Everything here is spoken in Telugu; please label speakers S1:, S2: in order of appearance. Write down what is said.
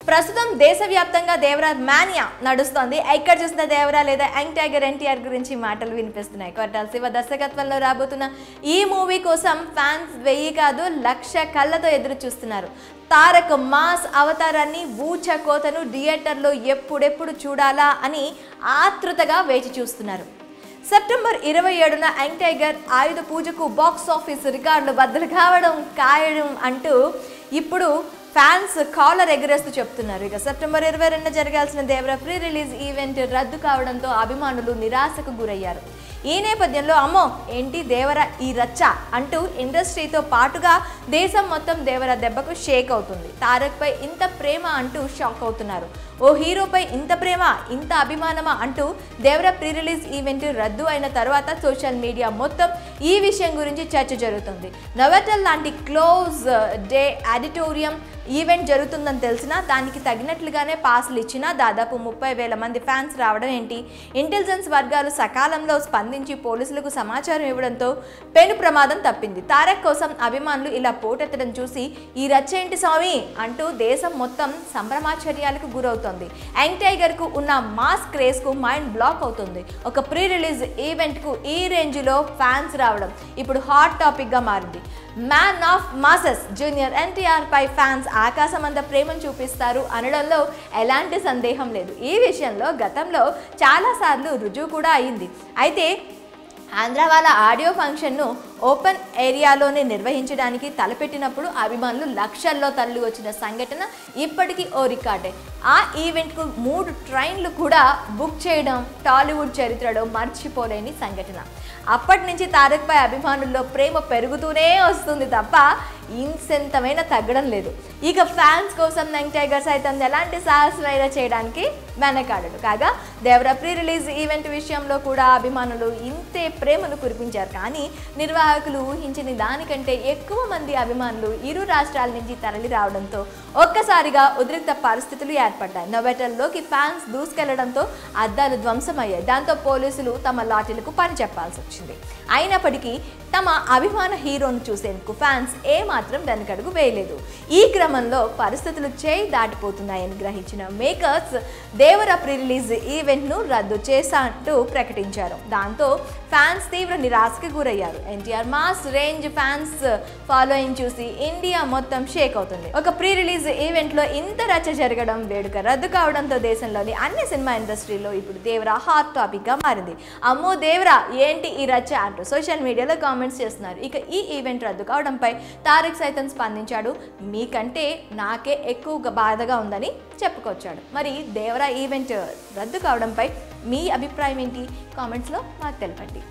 S1: ప్రస్తుతం దేశవ్యాప్తంగా దేవరా మానియా నడుస్తోంది ఎక్కడ చూసిన దేవరా లేదా యంగ్ టైగర్ ఎన్టీఆర్ గురించి మాటలు వినిపిస్తున్నాయి కొట్టాల శివ దర్శకత్వంలో రాబోతున్న ఈ మూవీ కోసం ఫ్యాన్స్ వెయ్యి కాదు లక్ష కళ్ళతో ఎదురు చూస్తున్నారు తారక్ మాస్ అవతారాన్ని బూచ కోతను థియేటర్లో ఎప్పుడెప్పుడు చూడాలా అని ఆతృతగా వేచి చూస్తున్నారు సెప్టెంబర్ ఇరవై ఏడున యంగ్ టైగర్ ఆయుధ పూజకు బాక్స్ ఆఫీస్ రికార్డులు బద్దలు కావడం కాయడం అంటూ ఇప్పుడు ఫ్యాన్స్ కాలర్ ఎగరేస్తూ చెప్తున్నారు ఇక సెప్టెంబర్ ఇరవై రెండున జరగాల్సిన దేవర ప్రీ రిలీజ్ ఈవెంట్ రద్దు కావడంతో అభిమానులు నిరాశకు గురయ్యారు ఈ నేపథ్యంలో అమ్మో ఏంటి దేవర ఈ రచ్చ అంటూ ఇండస్ట్రీతో పాటుగా దేశం మొత్తం దేవర దెబ్బకు షేక్ అవుతుంది తారక్పై ఇంత ప్రేమ అంటూ షాక్ అవుతున్నారు ఓ హీరోపై ఇంత ప్రేమ ఇంత అభిమానమా అంటూ దేవర ప్రీ రిలీజ్ ఈవెంట్ రద్దు అయిన తర్వాత సోషల్ మీడియా మొత్తం ఈ విషయం గురించి చర్చ జరుగుతుంది నవటల్ లాంటి క్లోజ్ డే ఆడిటోరియం ఈవెంట్ జరుగుతుందని తెలిసినా దానికి తగినట్లుగానే పాసులు ఇచ్చినా దాదాపు ముప్పై వేల మంది ఫ్యాన్స్ రావడం ఏంటి ఇంటెలిజెన్స్ వర్గాలు సకాలంలో స్పందించి పోలీసులకు సమాచారం ఇవ్వడంతో పెను ప్రమాదం తప్పింది తారక్ కోసం అభిమానులు ఇలా పోటెత్తడం చూసి ఈ రచ్చేంటి స్వామి అంటూ దేశం మొత్తం సంభ్రమాచర్యాలకు గురవుతోంది యంగ్ టైగర్కు ఉన్న మాస్ క్రేజ్కు మైండ్ బ్లాక్ అవుతుంది ఒక ప్రీ రిలీజ్ ఈవెంట్కు ఈ రేంజ్లో ఫ్యాన్స్ రావడం ఇప్పుడు హాట్ టాపిక్గా మారింది man of masses junior NTR పై ఫ్యాన్స్ ఆకాశమంత ప్రేమను చూపిస్తారు అనడంలో ఎలాంటి సందేహం లేదు ఈ విషయంలో గతంలో చాలాసార్లు రుజువు కూడా అయింది అయితే ఆంధ్ర వాళ్ళ ఆడియో ఫంక్షన్ను ఓపెన్ ఏరియాలోనే నిర్వహించడానికి తలపెట్టినప్పుడు అభిమానులు లక్షల్లో తరలి వచ్చిన సంఘటన ఇప్పటికీ ఓ రికార్డే ఆ ఈవెంట్కు మూడు ట్రైన్లు కూడా బుక్ చేయడం టాలీవుడ్ చరిత్రలో మర్చిపోలేని సంఘటన అప్పటి నుంచి తారక్పై అభిమానుల్లో ప్రేమ పెరుగుతూనే వస్తుంది తప్ప ఇంకెంతమైన తగ్గడం లేదు ఇక ఫ్యాన్స్ కోసం యంగ్ టైగర్ సైతం ఎలాంటి సాహసమైనా చేయడానికి వెనకాడడు కాగా దేవర ప్రీ రిలీజ్ ఈవెంట్ విషయంలో కూడా అభిమానులు ఇంతే ప్రేమను కురిపించారు కానీ నిర్వాహకులు ఊహించిన దానికంటే ఎక్కువ మంది అభిమానులు ఇరు రాష్ట్రాల నుంచి తరలి రావడంతో ఒక్కసారిగా ఉద్రిక్త పరిస్థితులు ఏర్పడ్డాయి నొవెటల్లోకి ఫ్యాన్స్ దూసుకెళ్లడంతో అద్దాలు ధ్వంసమయ్యాయి దాంతో పోలీసులు తమ లాఠీలకు పని చెప్పాల్సి వచ్చింది అయినప్పటికీ తమ అభిమాన హీరోను చూసేందుకు ఫ్యాన్స్ ఏమాత్రం వెనకడుగు వేయలేదు ఈ క్రమంలో పరిస్థితులు చేయి దాటిపోతున్నాయని గ్రహించిన మేకర్స్ దేవర ప్రీ రిలీజ్ ఈవెంట్ను రద్దు చేశాంటూ ప్రకటించారు దాంతో ఫ్యాన్స్ తీవ్ర నిరాశకి గురయ్యారు NTR mass range fans following చూసి ఇండియా మొత్తం షేక్ అవుతుంది ఒక ప్రీ రిలీజ్ ఈవెంట్లో ఇంత రచ్చ జరగడం వేడుక రద్దు కావడంతో దేశంలోని అన్ని సినిమా ఇండస్ట్రీలో ఇప్పుడు దేవరా హాట్ టాపిక్గా మారింది అమ్మో దేవరా ఏంటి ఈ రచ్చ అంటూ సోషల్ మీడియాలో కామెంట్స్ చేస్తున్నారు ఇక ఈ ఈవెంట్ రద్దు కావడంపై తారక్ సైతం స్పందించాడు మీకంటే నాకే ఎక్కువ బాధగా ఉందని చెప్పుకొచ్చాడు మరి దేవరా ఈవెంట్ రద్దు కావడంపై మీ అభిప్రాయం ఏంటి కామెంట్స్లో మాకు తెలపండి